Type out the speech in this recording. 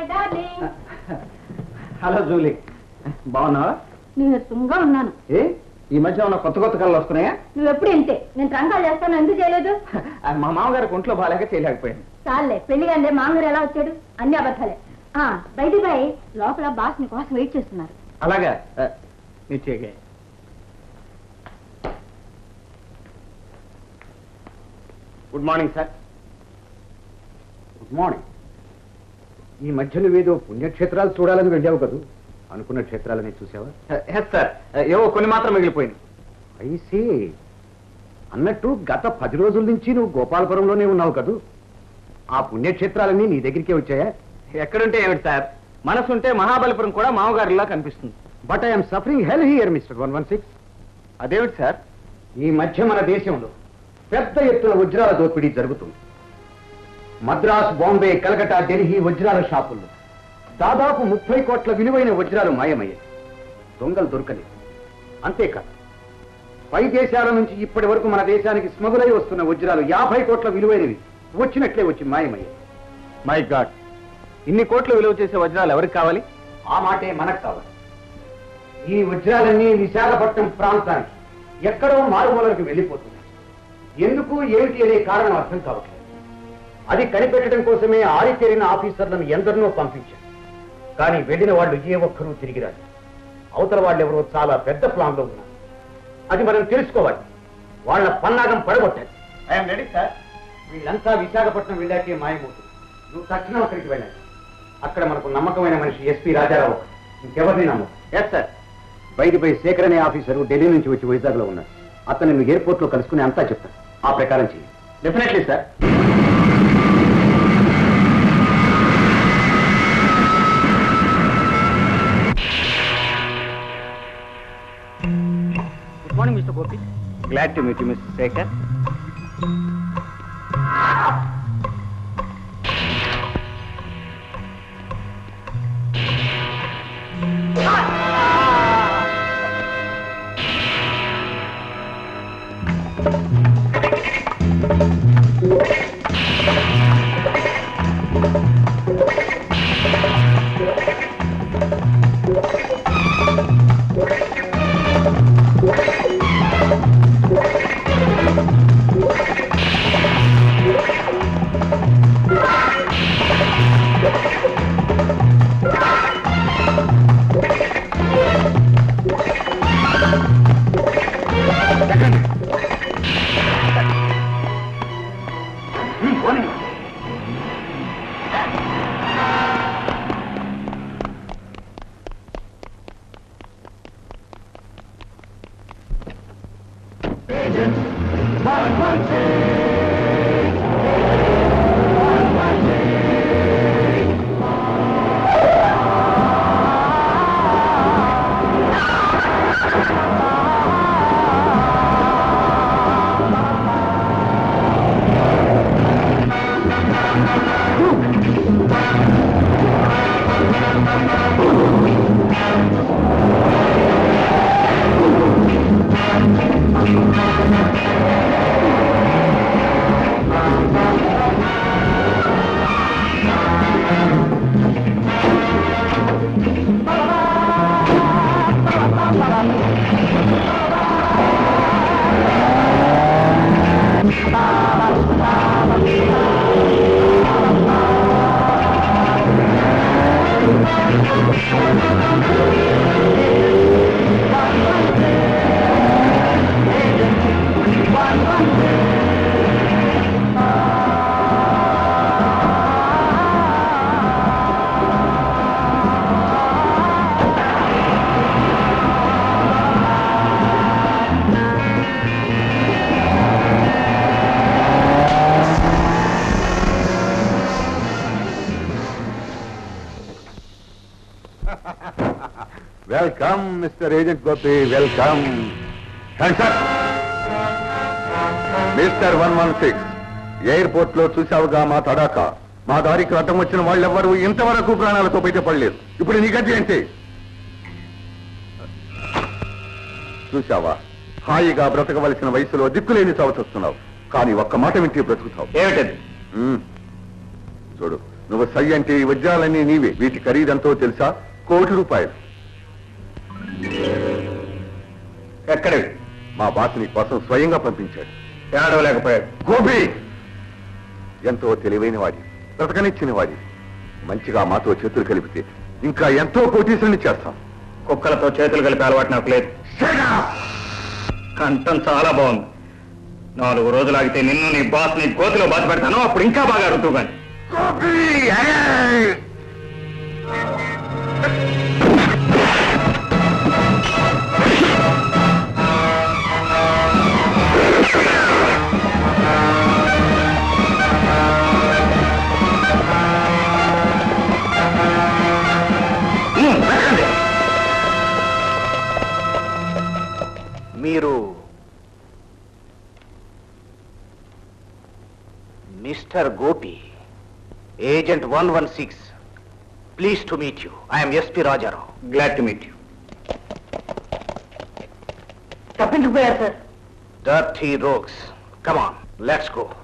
Darling hello Julie బాగున్నావా నీరసంగా ఉన్నాను ఏ ఈ మధ్య ఉన్న కొత్త కొత్త కళ్ళు వస్తున్నాయా నువ్వు ఎప్పుడు ఇంతే నేను ట్రంకాలు చేస్తాను ఎందుకు చేయలేదు ఆ, మా మామగారికి ఒంట్లో బాగాలేక చేయలేకపోయాను చాలే పెళ్లి కంటే మామగారు ఎలా వచ్చాడు అన్ని అబద్ధాలే ఆ బయట పోయి లోపల బాస్ నీ కోసం వెయిట్ చేస్తున్నారు అలాగా ఆ, మీరు చేయగా good morning sir good morning ఈ మధ్య నువ్వేదో పుణ్యక్షేత్రాలు చూడాలని వెళ్ళావు కదూ అనుకున్న క్షేత్రాలని చూసావా ఎస్ సార్ ఏవో కొన్ని మాత్రం మిగిలిపోయింది ఐసీ అన్నట్టు గత పది రోజుల నుంచి నువ్వు గోపాలపురంలోనే ఉన్నావు కదూ ఆ పుణ్యక్షేత్రాలన్నీ నీ దగ్గరికే వచ్చాయా ఎక్కడుంటే ఏమిటి సార్ మనసుంటే మహాబలిపురం కూడా మామగారిలా కనిపిస్తుంది but I'm suffering hell here mister one one six అదేమిటి సార్ ఈ మధ్య మన దేశంలో పెద్ద ఎత్తున వజ్రాల దోపిడీ జరుగుతుంది మద్రాస్ బాంబే కలకటా ఢిల్లీ వజ్రాల షాపుల్లో దాదాపు ముప్పై కోట్ల విలువైన వజ్రాలు మాయమయ్యాయి దొంగలు దొరకలేదు అంతేకాదు పై దేశాల నుంచి ఇప్పటి వరకు మన దేశానికి స్మగులై వస్తున్న వజ్రాలు యాభై కోట్ల విలువైనవి వచ్చినట్లే వచ్చి మాయమయ్యాయి మై గాడ్ ఇన్ని కోట్లు విలువ చేసే వజ్రాలు ఎవరికి కావాలి ఆ మాటే మనకు కావాలి ఈ వజ్రాలన్నీ విశాఖపట్నం ప్రాంతానికి ఎక్కడో మారుమూలకు వెళ్ళిపోతున్నాయి ఎందుకు ఏమిటి అనే కారణం అర్థం కావట్లేదు అది కనిపెట్టడం కోసమే ఆరితేరిన ఆఫీసర్లను ఎందరినో పంపించారు కానీ వెళ్ళిన వాళ్ళు ఏ ఒక్కరూ తిరిగి రాదు అవతల వాళ్ళు ఎవరో చాలా పెద్ద ప్లాన్లో ఉన్నారు అది మనం తెలుసుకోవాలి వాళ్ళ పన్నాగం పడగొట్టాలి ఐఎమ్ రెడీ సార్ వీళ్ళంతా విశాఖపట్నం వెళ్ళాకే మాయమవుతుంది నువ్వు తక్షణం అక్కడికి వెళ్ళాలి అక్కడ మనకు నమ్మకమైన మనిషి ఎస్పీ రాజారావు ఒకడు. ఇంకెవరిని నమ్మకం ఎస్ సార్ బయటిపై శేఖర్ అనే ఆఫీసరు ఢిల్లీ నుంచి వచ్చి వైజాగ్ లో ఉన్నారు అతను నువ్వు ఎయిర్పోర్ట్ లో కలుసుకుని అంతా చెప్తాను ఆ ప్రకారం చెయ్యి definitely sir good morning mister Gopi glad to meet you mister Shekhar welcome mister agent Gopi welcome mister one one six airport లో చూసావుగా మా తడాక మా దారికి అడ్డం వచ్చిన వాళ్ళెవ్వరూ ఇంతవరకు ప్రాణాలతో బయటపడలేదు ఇప్పుడు నీ గతి ఏంటి చూసావా హాయిగా బ్రతకవలసిన వయసులో దిక్కులేని చవచొస్తున్నావు కానీ ఒక్క మాట వింటే బ్రతుకుతావు ఏమిటది మ్మ్. చూడు నువ్వు సై అంటే ఈ వజ్రాలన్నీ నీవే వీటి ఖరీదంతో తెలుసా కోటి రూపాయలు ఎక్కడవి మా బాస్ నీ కోసం స్వయంగా పంపించాడు ఏడవలేకపోయాడు గోపి ఎంతో తెలివైన వాడి బ్రతకనిచ్చిన వాడి మంచిగా మాతో చేతులు కలిపితే ఇంకా ఎంతో కోటీసుని చేస్తాం కుక్కలతో చేతులు కలిపే అలవాటు నాకు లేదు కంఠం చాలా బాగుంది నాలుగు రోజులు ఆగితే నిన్ను నీ బాస్ నీ కోతిలో బాధ పెడతాను అప్పుడు ఇంకా బాగా అడుగుతూ కానీ మీరు mister Gopi agent one one six please to meet you I'm SP Rajarao glad to meet you తప్పించుకుపోయారు sir dirty rogues come on let's go